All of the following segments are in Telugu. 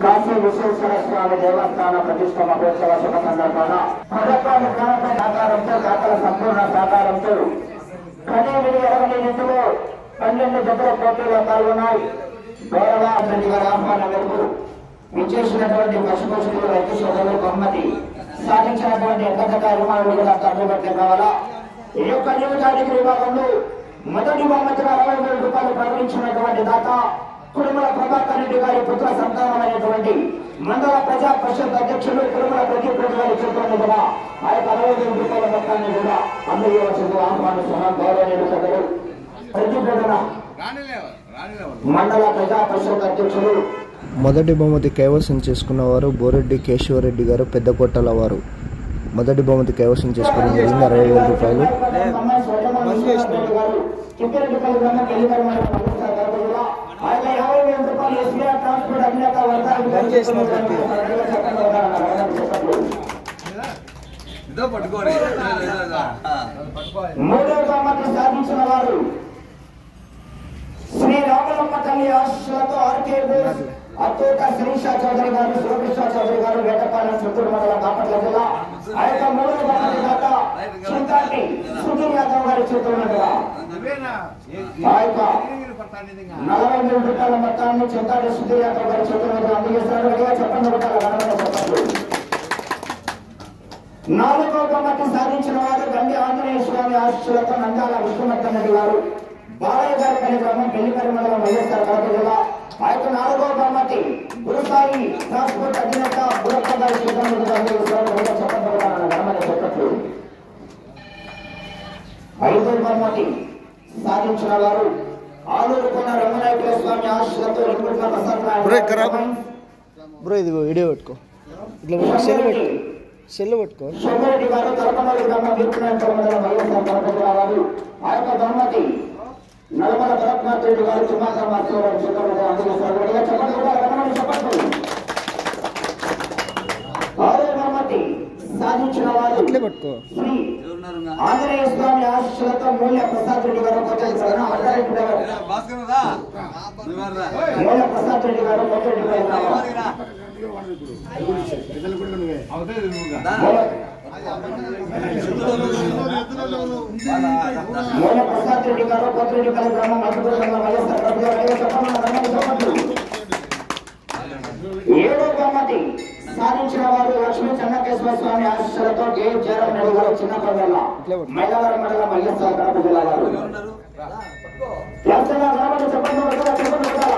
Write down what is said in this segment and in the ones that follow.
కాశీ విశ్వేశ్వర స్వామి దేవస్థాన ప్రతిష్ట మహోత్సవ శుభ సందర్భాన పథకాలు ఘనత సహకారంతో దాతల సంపూర్ణ సహకారంతో కనీవిడి ఇరవై నిధులు పన్నెండు జతల పోటీలో పాల్గొన్నాయి గౌరవ రెడ్డి గారి ఆహ్వాన మేరకు విచ్చేసినటువంటి పశుపక్షులు రైతు సోదరులు బహుమతి సాధించినటువంటి ఎక్కడక రుణాలు కూడా తగ్గుబట్టే కావాలా ఈ యొక్క నియోజకవర్గ విభాగంలో మొదటి బహుమతిగా అరవై వేల రూపాయలు ప్రకటించినటువంటి దాత కురుమల ప్రభాకర్ రెడ్డి గారి పుత్ర సంతానమైనటువంటి మండల ప్రజా పరిషత్ అధ్యక్షులు కురుమల ప్రదీప్ రెడ్డి గారి చేతుల మీదుగా ఆ యొక్క అరవై వేల రూపాయల మొత్తాన్ని కూడా అందజేయవలసింది ఆహ్వానిస్తున్నాం గౌరవనీయులు సభ్యులు ప్రదీప్ రెడ్డి మండల ప్రజా పరిషత్ అధ్యక్షులు మొదటి బహుమతి కైవసం చేసుకున్న వారు బోరెడ్డి కేశవరెడ్డి గారు పెద్ద కొట్టల వారు మొదటి బహుమతి కైవసం చేసుకోవడం జరిగింది అరవై వేల రూపాయలు ఇదో పట్టుకోండి మూడో బహుమతి సాధించిన వారు శ్రీ రామలమ్మ తల్లి ఆశీస్సులతో ఆర్కే బోస్ అత్తోట శ్రీషా చౌదరి గారు శివకృష్ణ చౌదరి గారు వేటపాలెం చిత్తూరు మండలం బాపట్ల జిల్లా ఆ యొక్క మూడో బహుమతి దాత చింతాటి సుధీర్ యాదవ్ గారి చేతుల మీదుగా ఆ యొక్క నలభై మూడు రూపాయల మొత్తాన్ని చింతాటి సుధీర్ యాదవ్ గారి చేతుల మీద అందజేస్తున్నారు గట్టిగా చెప్పండి రూపాయల ఘనమైన చెప్పండి నాలుగో బహుమతి సాధించిన వారు గండి ఆంజనేయ స్వామి ఆశీస్సులతో నందాల విష్ణువర్ధన్ రెడ్డి గారు బాలయ్య గారి పని గ్రామం పెళ్లికరి మండలం వైఎస్ఆర్ కడప జిల్లా ఆ యొక్క నాలుగో బహుమతి గురుసాయి ట్రాన్స్పోర్ట్ అధినేత బురప్ప గారి చేతుల మీదుగా అందజేస్తున్నారు. గట్టిగా చెప్పండి రూపాయల ఘనమైన చెప్పట్లు ఐదో బహుమతి సాధించిన వారు ఆలూరు కొన్న రంగనాయకుల స్వామి ఆశీస్సులతో రెండుట్ల ప్రసాద్ బ్రేక్ ఖరాబ్. నాయక్ బ్రో ఇది వీడియో పెట్టుకో ఇట్లా పెట్టుకో, సెల్ పెట్టుకో సెల్ పెట్టుకో సోమిరెడ్డి గారు తలపల్లి గ్రామం తీర్చినంత మండలం వైఎస్ఆర్ కడప వారు ఆ యొక్క బహుమతి నల్మల భరత్నాథ్ రెడ్డి గారు తుమ్మాక మార్చేవారు చిత్రంలో అందజేశారు గట్టిగా చెప్పండి కూడా రమణని చెప్పండి ఆరో బహుమతి సాధించిన వారు ఇట్లే పట్టుకో శ్రీ ఆంజనేయ స్వామి ఆశీస్సులతో మూల్య ప్రసాద్ రెడ్డి గారు కొట్టేశ్వర అల్లారెడ్డి గారు భాస్కర్ రా నువ్వెవర్రా? మూల్య ప్రసాద్ రెడ్డి గారు కొట్టేటి గారు రా. దా. మూల ప్రసాద్ రెడ్డి గారు కొత్తరెడ్డిపల్లి గ్రామం మధుపూర్ మండలం వైఎస్ఆర్ కడప జిల్లా రైతు చెప్పండి, రంగని చెప్పండి. ఏడో బహుమతి సాధించిన వారు లక్ష్మీ చెన్నకేశ్వర స్వామి ఆశీస్సులతో కే జయరాం రెడ్డి గారు చిన్న పల్లెల మైలవరం మండలం వైఎస్ఆర్ కడప జిల్లా వారు ఉన్నారు? రా. ఎంతగా గ్రామాలు చెప్పండి ఒకసారి చెప్పండి ఒకసారి.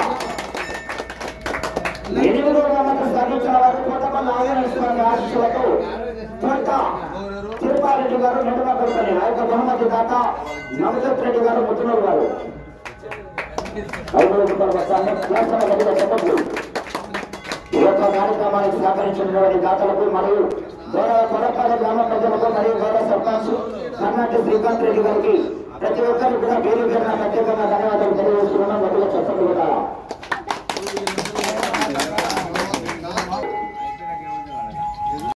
ఎనిమిదో బహుమతి సాధించిన వారు కోటపల్లి ఆంజనేయ స్వామి ఆశీస్సులతో తొట్ట తిరుపారెడ్డి గారు నిండుగా కొడుకొని ఆ యొక్క బహుమతి దాత నవజత్ రెడ్డి గారు ముత్తునూరు గారు ఐదు రూపాయల వస్తాన్ని ప్లాస్టర్ గదిలో చెప్పట్లు ఈ యొక్క కార్యక్రమానికి సహకరించినటువంటి దాతలకు మరియు గౌరవ కొడపాల గ్రామ ప్రజలకు మరియు గౌరవ సర్పంచ్ కర్ణాటక శ్రీకాంత్ రెడ్డి గారికి ప్రతి ఒక్కరికి కూడా పేరు పేరున ప్రత్యేకంగా